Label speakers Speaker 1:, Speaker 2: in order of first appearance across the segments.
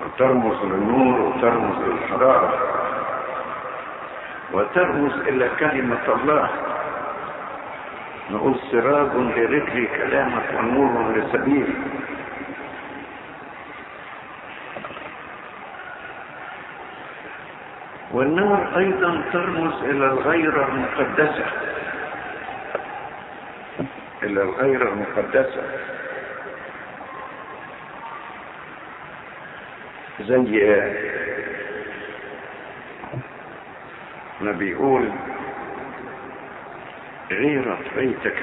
Speaker 1: وترمز للنور وترمز للحرارة وترمز إلى كلمة الله نقول سراج لرجلي كلامك ونور لسبيلي والنار ايضا ترمز الى الغيرة المقدسة الى الغيرة المقدسة زي ما بيقول غيرة بيتك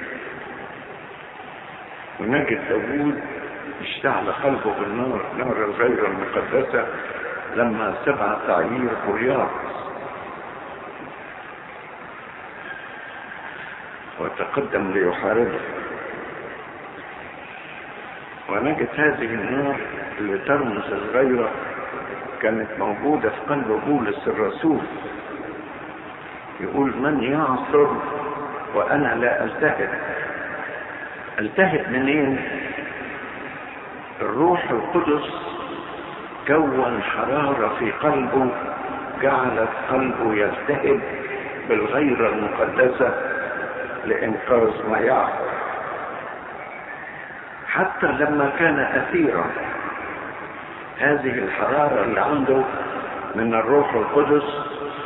Speaker 1: ونجد داوود اشتعل قلبه بالنار نار الغيرة المقدسة لما سمع تعيير جولياط وتقدم ليحاربه ونجد هذه النار اللي ترمز الغيرة كانت موجودة في قلب بولس الرسول يقول من يعصر وأنا لا ألتهب ألتهب منين الروح القدس كون حرارة في قلبه جعلت قلبه يلتهب بالغيرة المقدسة لإنقاذ ما يعصر حتى لما كان أثيرا هذه الحرارة اللي عنده من الروح القدس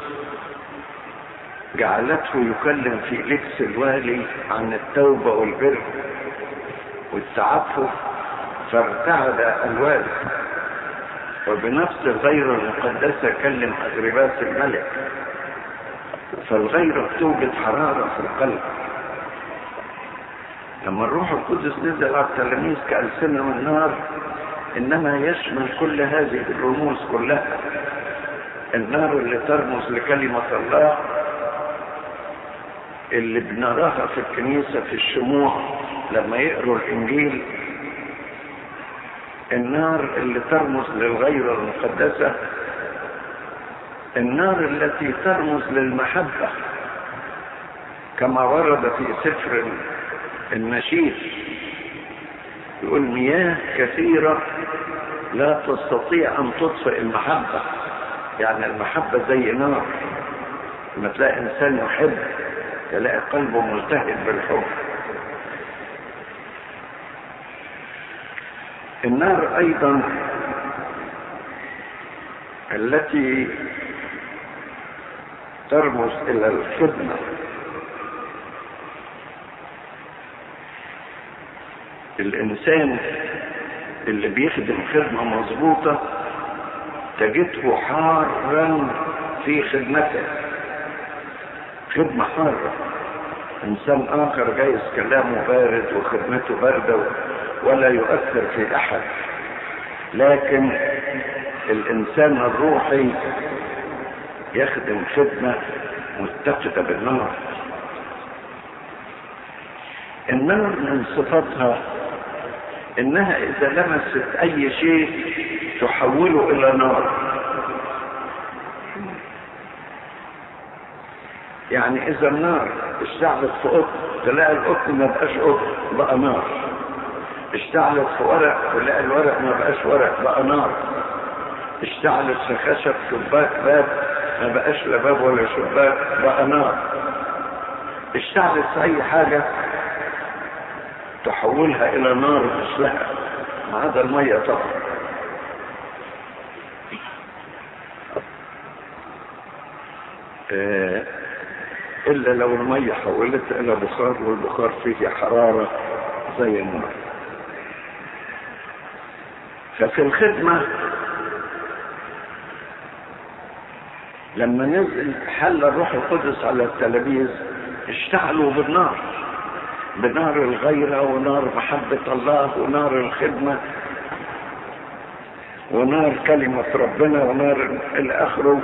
Speaker 1: جعلته يكلم في لبس الوالي عن التوبة والبر والتعفف فارتعد الوالي وبنفس الغيرة المقدسة كلم أغرباس الملك فالغيرة توجد حرارة في القلب لما الروح القدس نزل على التلاميذ كألسنة من نار إنما يشمل كل هذه الرموز كلها النار اللي ترمز لكلمة الله اللي بنراها في الكنيسة في الشموع لما يقروا الإنجيل النار اللي ترمز للغيرة المقدسة النار التي ترمز للمحبة كما ورد في سفر النشيد يقول مياه كثيرة لا تستطيع أن تطفئ المحبة يعني المحبة زي نار لما تلاقي إنسان يحب تلاقي قلبه ملتهب بالحب النار أيضا التي ترمز إلى الخدمة الإنسان اللي بيخدم خدمة مظبوطة تجده حارا في خدمته خدمة حارة إنسان آخر جايز كلامه بارد وخدمته باردة ولا يؤثر في أحد لكن الإنسان الروحي يخدم خدمة متقدة بالنار النار من صفاتها انها اذا لمست اي شيء تحوله الى نار يعني اذا النار اشتعلت في قطن تلاقي القطن ما بقاش قطن بقى نار اشتعلت في ورق تلاقي الورق ما بقاش ورق بقى نار اشتعلت في خشب شباك باب ما بقاش لا باب ولا شباك بقى نار اشتعلت في اي حاجه تحولها الى نار مثلها ما عدا الميه طبعا آه الا لو الميه حولتها الى بخار والبخار فيه حراره زي النار ففي الخدمه لما نزل حل الروح القدس على التلاميذ اشتعلوا بالنار بنار الغيرة ونار محبة الله ونار الخدمة ونار كلمة ربنا ونار الآخرة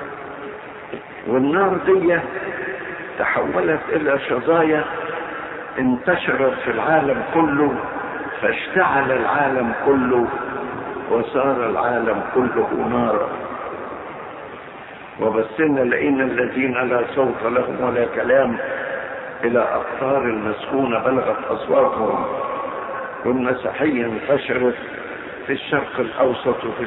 Speaker 1: والنار دي تحولت إلى شظايا انتشرت في العالم كله فاشتعل العالم كله وصار العالم كله نارا وبسنا لقينا الذين لا صوت لهم ولا كلام الى اقطار المسكونة بلغت اصواتهم والمسيحية انتشرت في الشرق الاوسط وفي